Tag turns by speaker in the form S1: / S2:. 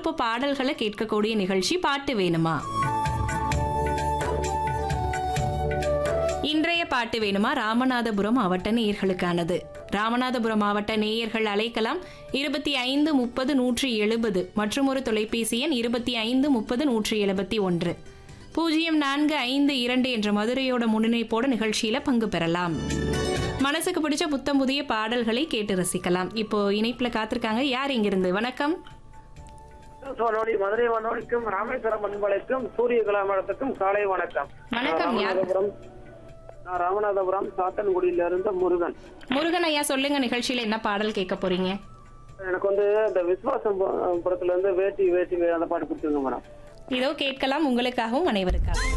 S1: விருப்ப பாடல்களை கேட்கக்கூடிய நிகழ்ச்சி பாட்டு வேணுமா இன்றைய பாட்டு வேணுமா ராமநாதபுரம் மாவட்ட நேயர்களுக்கானது ராமநாதபுரம் மாவட்ட நேயர்கள் அழைக்கலாம் இருபத்தி ஐந்து முப்பது நூற்றி எழுபது மற்றும் ஒரு தொலைபேசி எண் இருபத்தி ஐந்து முப்பது நூற்றி எழுபத்தி ஒன்று பூஜ்ஜியம் நான்கு ஐந்து இரண்டு என்ற மதுரையோட முன்னிணைப்போட நிகழ்ச்சியில பங்கு பெறலாம் மனசுக்கு பிடிச்ச புத்தம் புதிய பாடல்களை கேட்டு ரசிக்கலாம் இப்போ இணைப்புல காத்திருக்காங்க யார் இங்கிருந்து வணக்கம்
S2: சோழோடி மதுரை வானொலிக்கும் ராமேஸ்வரம் பண்பலைக்கும் சூரிய கலாமரத்துக்கும் காலை வணக்கம்
S1: வணக்கம், யார்?
S2: ராமநாதபுரம் நான் ராமநாதபுரம் சாத்தன்குடியில இருந்து முருகன்
S1: முருகன் ஐயா சொல்லுங்க நிகழ்ச்சியில என்ன பாடல் கேட்க போறீங்க
S2: எனக்கு வந்து இந்த விஸ்வாசம் ப- படத்துல இருந்து வேட்டி வேட்டி வே- அந்த பாட்டு கொடுத்துருங்க மேடம்
S1: இதோ கேட்கலாம் உங்களுக்காகவும் அனைவருக்காகவும்